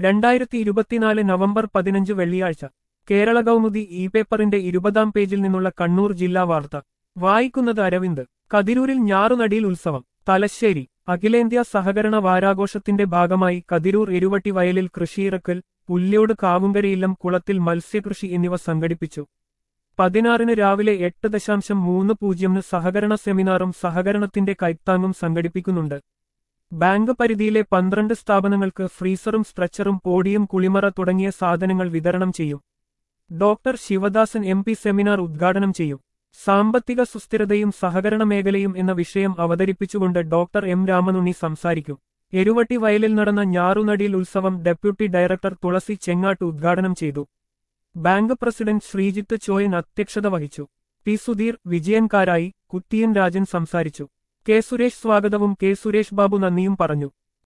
രണ്ടായിരത്തി ഇരുപത്തിനാല് നവംബർ പതിനഞ്ച് വെള്ളിയാഴ്ച കേരള കൗമുദി ഇ പേപ്പറിന്റെ ഇരുപതാം പേജിൽ നിന്നുള്ള കണ്ണൂർ ജില്ലാ വാർത്ത വായിക്കുന്നത് അരവിന്ദ് കതിരൂരിൽ ഞാറുനടിയിൽ ഉത്സവം തലശ്ശേരി അഖിലേന്ത്യാ സഹകരണ വാരാഘോഷത്തിന്റെ ഭാഗമായി കതിരൂർ എരുവട്ടി വയലിൽ കൃഷിയിറക്കൽ പുല്യോട് കാവുങ്കരയില്ലം കുളത്തിൽ മത്സ്യകൃഷി എന്നിവ സംഘടിപ്പിച്ചു പതിനാറിന് രാവിലെ എട്ട് ദശാംശം മൂന്ന് പൂജ്യമിന് സഹകരണ സെമിനാറും സഹകരണത്തിന്റെ കൈത്താങ്ങും സംഘടിപ്പിക്കുന്നുണ്ട് ബാങ്ക് പരിധിയിലെ പന്ത്രണ്ട് സ്ഥാപനങ്ങൾക്ക് ഫ്രീസറും സ്ട്രെച്ചറും പോഡിയം കുളിമറ തുടങ്ങിയ സാധനങ്ങൾ വിതരണം ചെയ്യും doctor Sivadasan M P seminar ഉദ്ഘാടനം ചെയ്യും സാമ്പത്തിക സുസ്ഥിരതയും സഹകരണ മേഖലയും എന്ന വിഷയം അവതരിപ്പിച്ചുകൊണ്ട് ഡോക്ടർ എം രാമനുണ്ണി സംസാരിക്കും എരുവട്ടി വയലിൽ നടന്ന ഞാറുനടിയിൽ ഉത്സവം ഡെപ്യൂട്ടി ഡയറക്ടർ തുളസി ചെങ്ങാട്ട് ഉദ്ഘാടനം ചെയ്തു ബാങ്ക് പ്രസിഡന്റ് ശ്രീജിത്ത് ചോയൻ അധ്യക്ഷത വഹിച്ചു പി സുധീർ വിജയൻകാരായി കുത്തിയൻ രാജൻ സംസാരിച്ചു കെ സുരേഷ് സ്വാഗതവും കെ സുരേഷ് ബാബു നന്ദിയും പറഞ്ഞു